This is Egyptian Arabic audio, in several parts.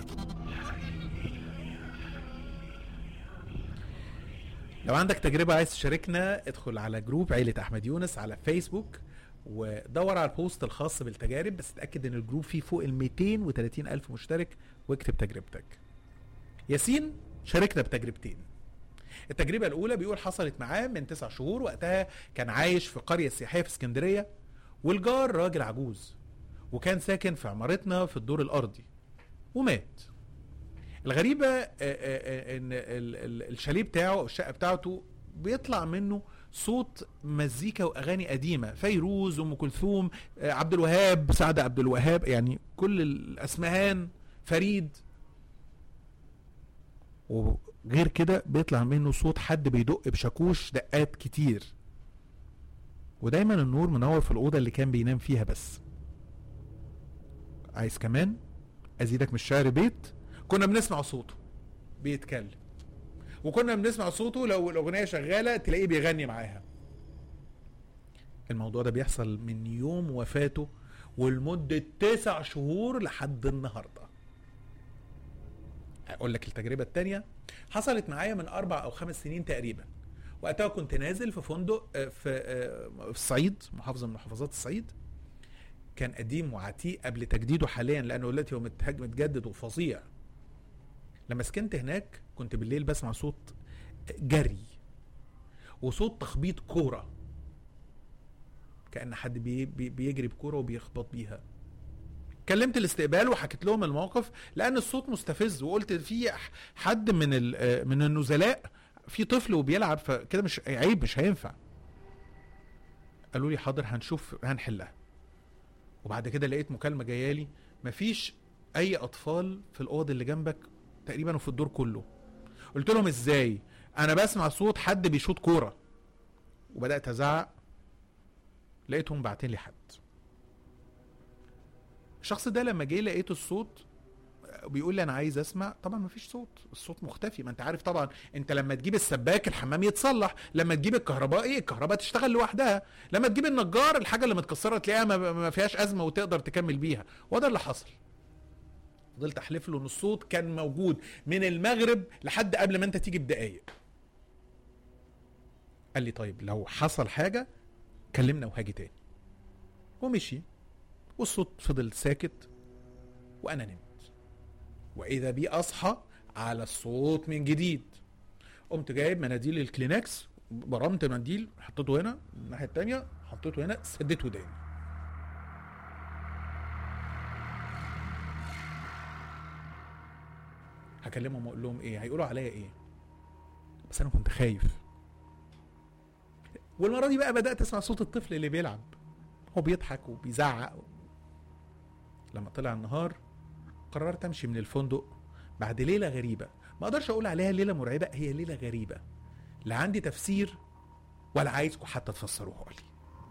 لو عندك تجربة عايز تشاركنا ادخل على جروب عيلة أحمد يونس على فيسبوك ودور على البوست الخاص بالتجارب بس اتأكد ان الجروب فيه فوق ال 230 ألف مشترك واكتب تجربتك ياسين شاركنا بتجربتين التجربة الأولى بيقول حصلت معاه من تسع شهور وقتها كان عايش في قرية سياحية في اسكندرية والجار راجل عجوز وكان ساكن في عمارتنا في الدور الأرضي ومات الغريبة آه، آه، آه، ان ال- ال- الشاليه بتاعه او الشقة بتاعته بيطلع منه صوت مزيكا واغاني قديمه فيروز ام كلثوم آه، عبد الوهاب سعد عبد الوهاب يعني كل الاسمهان فريد وغير كده بيطلع منه صوت حد بيدق بشاكوش دقات كتير ودايما النور منور في الاوضه اللي كان بينام فيها بس عايز كمان ازيدك من الشعر بيت كنا بنسمع صوته بيتكلم وكنا بنسمع صوته لو الاغنيه شغاله تلاقيه بيغني معاها الموضوع ده بيحصل من يوم وفاته ولمده تسع شهور لحد النهارده اقول لك التجربه التانية حصلت معايا من اربع او خمس سنين تقريبا وقتها كنت نازل في فندق آه، في آه، في الصعيد محافظه من محافظات الصعيد كان قديم وعتيق قبل تجديده حاليا لانه دلوقتي هو متهج- متجدد وفظيع لما سكنت هناك كنت بالليل بسمع صوت جري وصوت تخبيط كوره كان حد بي بي بيجري بكوره وبيخبط بيها كلمت الاستقبال وحكيت لهم الموقف لان الصوت مستفز وقلت في ح- حد من ال- آه، من النزلاء في طفل وبيلعب فكده مش عيب مش هينفع قالوا لي حاضر هنشوف هنحلها وبعد كده لقيت مكالمه جايه لي مفيش اي اطفال في الاوض اللي جنبك تقريبا وفي الدور كله قلت لهم ازاي انا بسمع صوت حد بيشوط كوره وبدات ازعق لقيتهم باعتين لي حد الشخص ده لما جه لقيت الصوت بيقول لي انا عايز اسمع طبعا مفيش صوت الصوت مختفي ما انت عارف طبعا انت لما تجيب السباك الحمام يتصلح لما تجيب الكهربائي الكهرباء تشتغل لوحدها لما تجيب النجار الحاجه اللي متكسره تلاقيها ما- ما فيهاش ازمه وتقدر تكمل بيها وده اللي حصل فضلت احلف له ان الصوت كان موجود من المغرب لحد قبل ما انت تيجي بدقايق قال لي طيب لو حصل حاجه كلمنا وهاجي تاني ومشي والصوت فضل ساكت وانا نمت واذا بي اصحى على الصوت من جديد قمت جايب مناديل الكلينكس برمت منديل حطيته هنا الناحيه التانية حطيته هنا سديت وداني هكلمهم واقول لهم ايه هيقولوا عليا ايه بس انا كنت خايف والمره دي بقى بدات اسمع صوت الطفل اللي بيلعب هو بيضحك وبيزعق لما طلع النهار قررت امشي من الفندق بعد ليله غريبه ما اقدرش اقول عليها ليله مرعبه هي ليله غريبه لا عندي تفسير ولا عايزكم حتى تفسروها لي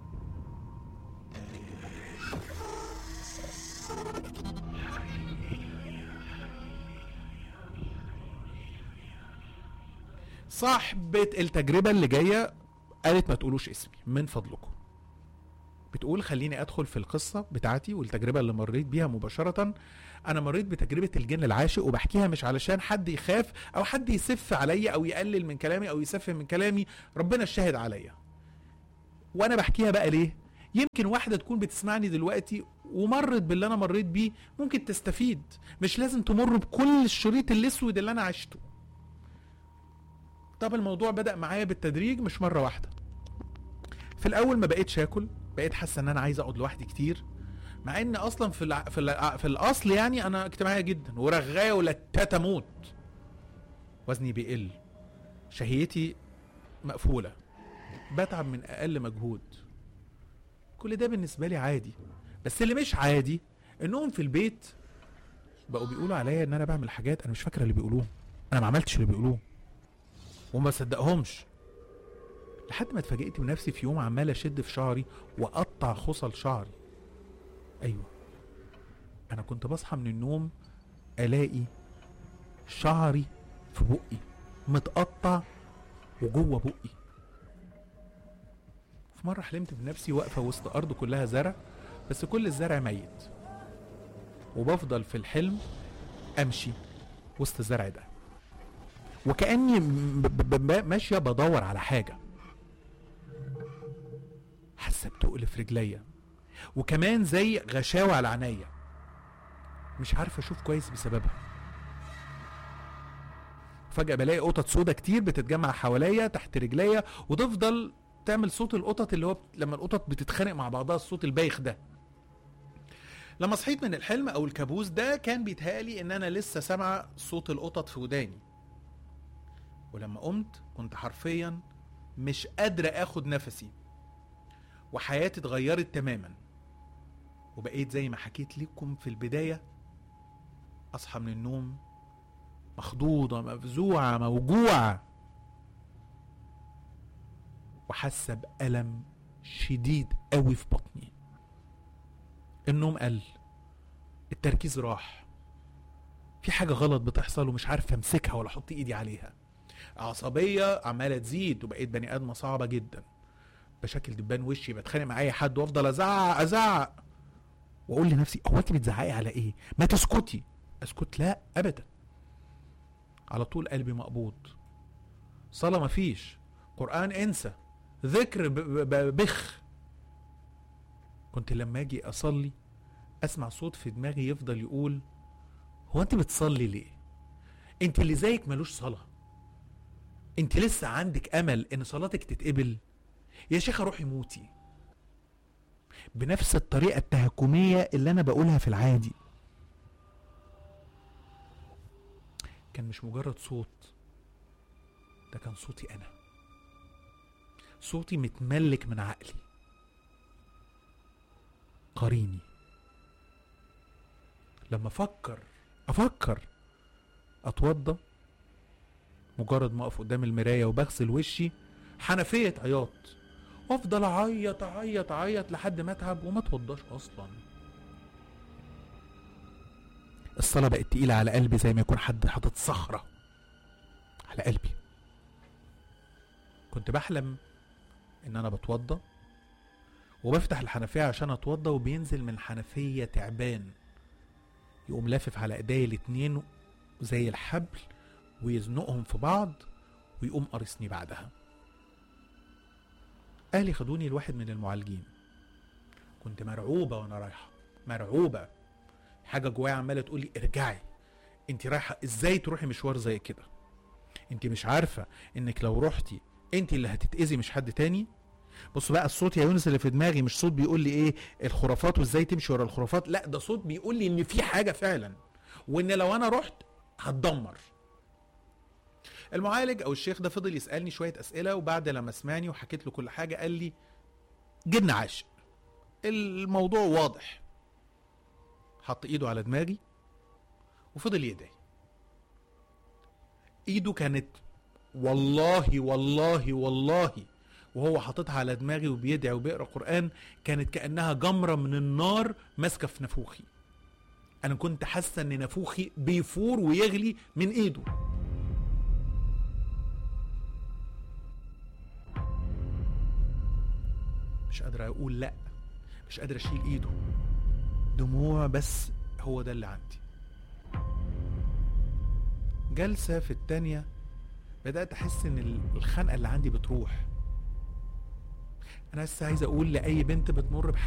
صاحبة التجربة اللي جاية قالت ما تقولوش اسمي من فضلكم بتقول خليني ادخل في القصة بتاعتي والتجربة اللي مريت بيها مباشرة انا مريت بتجربة الجن العاشق وبحكيها مش علشان حد يخاف او حد يسف عليا او يقلل من كلامي او يسفه من كلامي ربنا الشاهد عليا وانا بحكيها بقى ليه يمكن واحدة تكون بتسمعني دلوقتي ومرت باللي انا مريت بيه ممكن تستفيد مش لازم تمر بكل الشريط الاسود اللي انا عشته طب الموضوع بدأ معايا بالتدريج مش مرة واحدة في الأول ما بقيتش آكل بقيت حاسة إن أنا عايز أقعد لوحدي كتير مع إن أصلا في الع... في, الع... في الأصل يعني أنا اجتماعية جدا ورغاية ولتات أموت وزني بيقل شهيتي مقفولة بتعب من أقل مجهود كل ده بالنسبة لي عادي بس اللي مش عادي إنهم في البيت بقوا بيقولوا عليا إن أنا بعمل حاجات أنا مش فاكرة اللي بيقولوه أنا ما عملتش اللي بيقولوه وما صدقهمش لحد ما اتفاجئت بنفسي في يوم عمال اشد في شعري واقطع خصل شعري ايوه انا كنت بصحى من النوم الاقي شعري في بقي متقطع وجوه بقي في مره حلمت بنفسي واقفه وسط ارض كلها زرع بس كل الزرع ميت وبفضل في الحلم امشي وسط الزرع ده وكاني م- ب- ب- ماشيه بدور على حاجه حاسه بتقل في رجليا وكمان زي غشاوه على عينيا مش عارف اشوف كويس بسببها فجاه بلاقي قطط سودا كتير بتتجمع حواليا تحت رجليا وتفضل تعمل صوت القطط اللي هو بت- لما القطط بتتخانق مع بعضها الصوت البايخ ده لما صحيت من الحلم او الكابوس ده كان بيتهيألي ان انا لسه سامعه صوت القطط في وداني ولما قمت كنت حرفيا مش قادرة اخد نفسي وحياتي اتغيرت تماما وبقيت زي ما حكيت لكم في البداية اصحى من النوم مخضوضة مفزوعة موجوعة وحاسة بألم شديد قوي في بطني النوم قل التركيز راح في حاجة غلط بتحصل ومش عارف امسكها ولا احط ايدي عليها عصبية عمالة تزيد وبقيت بني ادمة صعبة جدا بشكل دبان وشي بتخانق مع اي حد وافضل ازعق ازعق واقول لنفسي هو انت بتزعقي على ايه ما تسكتي اسكت لا ابدا على طول قلبي مقبوض صلاة مفيش قرآن انسى ذكر ب- ب- ب- بخ كنت لما اجي اصلي اسمع صوت في دماغي يفضل يقول هو انت بتصلي ليه انت اللي زيك ملوش صلاة انت لسه عندك امل ان صلاتك تتقبل يا شيخة روحي موتي بنفس الطريقة التهكمية اللي انا بقولها في العادي كان مش مجرد صوت ده كان صوتي انا صوتي متملك من عقلي قريني لما افكر افكر اتوضى مجرد ما اقف قدام المرايه وبغسل وشي حنفيه عياط وافضل اعيط اعيط اعيط لحد ما اتعب وما اتوضاش اصلا الصلاة بقت تقيلة على قلبي زي ما يكون حد حاطط صخرة على قلبي كنت بحلم ان انا بتوضى وبفتح الحنفية عشان اتوضى وبينزل من الحنفية تعبان يقوم لافف على ايديا الاتنين زي الحبل ويزنقهم في بعض ويقوم قارصني بعدها اهلي خدوني لواحد من المعالجين كنت مرعوبة وانا رايحة مرعوبة حاجة جوايا عمالة تقولي ارجعي انت رايحة ازاي تروحي مشوار زي كده انت مش عارفة انك لو رحتي انت اللي هتتأذي مش حد تاني بص بقى الصوت يا يونس اللي في دماغي مش صوت بيقول لي ايه الخرافات وازاي تمشي ورا الخرافات لا ده صوت بيقول لي ان في حاجة فعلا وان لو انا رحت هتدمر المعالج او الشيخ ده فضل يسالني شويه اسئله وبعد لما سمعني وحكيت له كل حاجه قال لي جن عاشق الموضوع واضح حط ايده على دماغي وفضل يدعي ايده كانت والله والله والله وهو حاططها على دماغي وبيدعي وبيقرا قران كانت كانها جمره من النار ماسكه في نافوخي انا كنت حاسه ان نافوخي بيفور ويغلي من ايده مش قادر اقول لا مش قادر اشيل ايده دموع بس هو ده اللي عندي جلسة في التانية بدأت أحس إن ال- الخنقة اللي عندي بتروح أنا بس عايز أقول لأي بنت بتمر بحاجة